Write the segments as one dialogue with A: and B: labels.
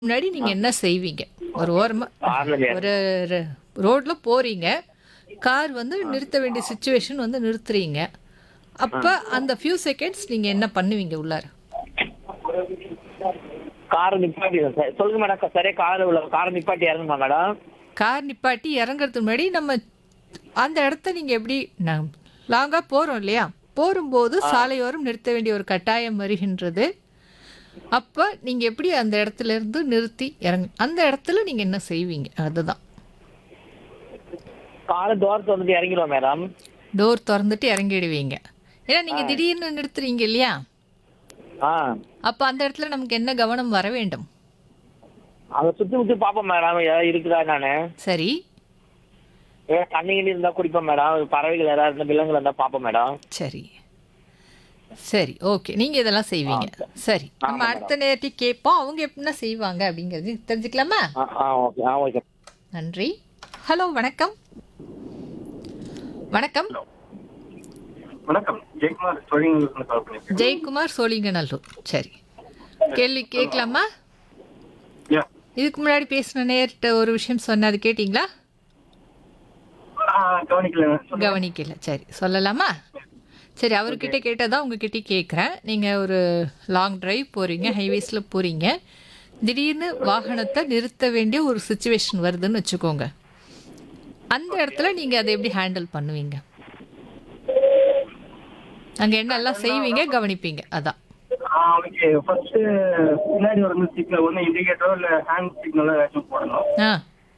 A: முன்னாடி நீங்க என்ன செய்வீங்க ஒரு ஓரமா
B: கார்ல
A: ஒரு ர- ரோட்ல போறீங்க கார் வந்து நிறுத்த வேண்டிய சுச்சுவேஷன் வந்து நிறுத்துறீங்க அப்ப அந்த ஃபியூ செகண்ட்ஸ் நீங்க என்ன பண்ணுவீங்க உள்ளார
B: காரை நிப்பாட்டி சார் சொல்லுங்க மேடம் சரியா கார் உள்ள காரை நிப்பாட்டி இறங்குமா மேடம்
A: கார் நிப்பாட்டி இறங்குறதுக்கு முன்னாடி நம்ம அந்த இடத்த நீங்க எப்படி லாங்கா போறோம் இல்லையா போகும்போது சாலையோரம் நிறுத்த வேண்டிய ஒரு கட்டாயம் வருகின்றது அப்ப நீங்க எப்படி அந்த இடத்துல இருந்து நிறுத்தி இறங்கு அந்த இடத்துல நீங்க என்ன செய்வீங்க அதுதான்
B: காரை தோரத்தை வந்துட்டு இறங்கிடுவோம் மேடம்
A: டோர் திறந்துட்டு இறங்கிடுவீங்க ஏன்னா நீங்க திடீர்னு நிறுத்துறீங்க இல்லையா
B: ஆ
A: அப்ப அந்த இடத்துல நமக்கு என்ன கவனம் வர வேண்டும்
B: அதை சுத்தி முத்தி பார்ப்போம் மேடம் ஏதாவது இருக்குதா நானு
A: சரி
B: ஏதாவது தண்ணி கிண்ணி இருந்தா குடிப்போம் மேடம் பறவைகள் ஏதாவது இருந்தா விலங்குகள் இருந்தா பார்ப்போம் மேடம்
A: சரி சரி ஓகே நீங்க இதெல்லாம் செய்வீங்க சரி நம்ம அடுத்த நேரத்தை கேட்போம் அவங்க எப்படின்னா செய்வாங்க அப்படிங்கிறது தெரிஞ்சுக்கலாமா
B: ஆ ஆ ஓகே ஆ ஓகே
A: நன்றி ஹலோ வணக்கம் வணக்கம்
C: வணக்கம் ஜெயக்குமார் தொழில்நுட்பம் கால் பண்ணிருக்கேன்
A: ஜெயக்குமார் சோழிங்கநல்லூர் சரி கேள்வி கேட்கலாமா
C: யா
A: இதுக்கு முன்னாடி பேசின நேர்கிட்ட ஒரு விஷயம் சொன்ன அது கேட்டிங்களா
C: ஆ, கவனிக்கல சொல்லுங்க.
A: கவனிக்கல சரி சொல்லலாமா சரி அவர்கிட்ட கேட்டதான் உங்ககிட்ட கேட்குறேன் நீங்கள் ஒரு லாங் டிரைவ் போகிறீங்க ஹைவேஸில் போகிறீங்க திடீர்னு வாகனத்தை நிறுத்த வேண்டிய ஒரு சுச்சுவேஷன் வருதுன்னு வச்சுக்கோங்க அந்த இடத்துல நீங்கள் அதை எப்படி ஹேண்டில் பண்ணுவீங்க அங்கே என்னெல்லாம் செய்வீங்க கவனிப்பீங்க அதான்
C: ஆ, ஓகே ஃபர்ஸ்ட் பின்னாடி ஒரு சிக்னல் ஒன்று இண்டிகேட்டரோ இல்ல ஹேண்ட் சிக்னலோ ஏதாச்சும் போடணும்
A: ஆ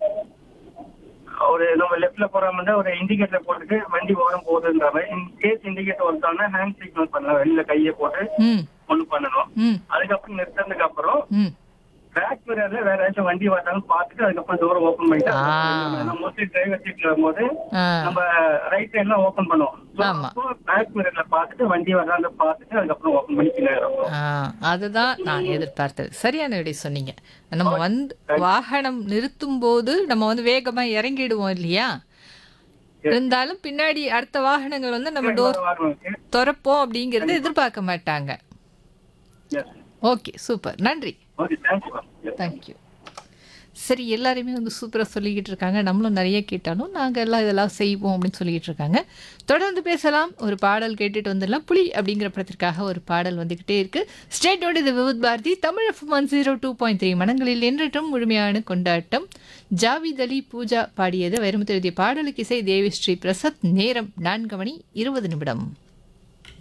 C: ஒரு நம்ம லெஃப்ட்ல போற மாதிரி ஒரு இண்டிகேட்டர் போட்டுட்டு வண்டி ஓரம் போகுதுன்ற மாதிரி இன் கேஸ் இண்டிகேட்டர் ஒருத்தானா ஹேண்ட் சிக்னல் பண்ணலாம் வெளியில கையை போட்டு
A: ம்
C: ஒண்ணு பண்ணணும்
A: ம்
C: அதுக்கப்புறம் நிறுத்ததுக்கு அப்புறம்
A: ம்
C: பேக் மிரர்ல வேற ஏதாச்சும் வண்டி வரட்டாலும் பார்த்துட்டு அதுக்கப்புறம் டோர் ஓப்பன் பண்ணிட்டு
A: ஆ.
C: மோஸ்ட்லி டிரைவர் சீட்ல வரும்போது
A: ஆ
C: நம்ம ரைட் எல்லாம் ஓபன் பண்ணுவோம்
A: ஆமா.
C: பேக் மிரர்ல பார்த்துட்டு வண்டி வர்றாங்க பார்த்துட்டு அதுக்கப்புறம் ஓபன் பண்ணி பின்னாடி வரும்
A: ஆ, அதுதான் நான் எதிர்பார்த்தது சரியான விடை சொன்னீங்க நம்ம வந்து வாகனம் நிறுத்தும் போது நம்ம வந்து வேகமா இறங்கிடுவோம் இல்லையா இருந்தாலும் பின்னாடி அடுத்த வாகனங்கள் வந்து நம்ம டோர் திறப்போம் அப்படிங்கறத எதிர்பார்க்க மாட்டாங்க ஓகே சூப்பர் நன்றி
C: ஓகே தேங்க்யூ
A: தேங்க்யூ சரி எல்லாருமே வந்து சூப்பராக சொல்லிக்கிட்டு இருக்காங்க நம்மளும் நிறைய கேட்டாலும் நாங்கள் எல்லாம் இதெல்லாம் செய்வோம் அப்படின்னு சொல்லிக்கிட்டு இருக்காங்க தொடர்ந்து பேசலாம் ஒரு பாடல் கேட்டுட்டு வந்துடலாம் புலி அப்படிங்கிற படத்திற்காக ஒரு பாடல் வந்துக்கிட்டே இருக்கு ஸ்டேட்டோட இது Vividh Bharati Tamil one zero two point three மனங்களில் என்றும் முழுமையான கொண்டாட்டம் ஜாவித் அலி பூஜா பாடியது வைரமுத்து எழுதிய பாடலுக்கு இசை தேவி ஸ்ரீ பிரசாத் நேரம் நான்கு மணி இருபது நிமிடம்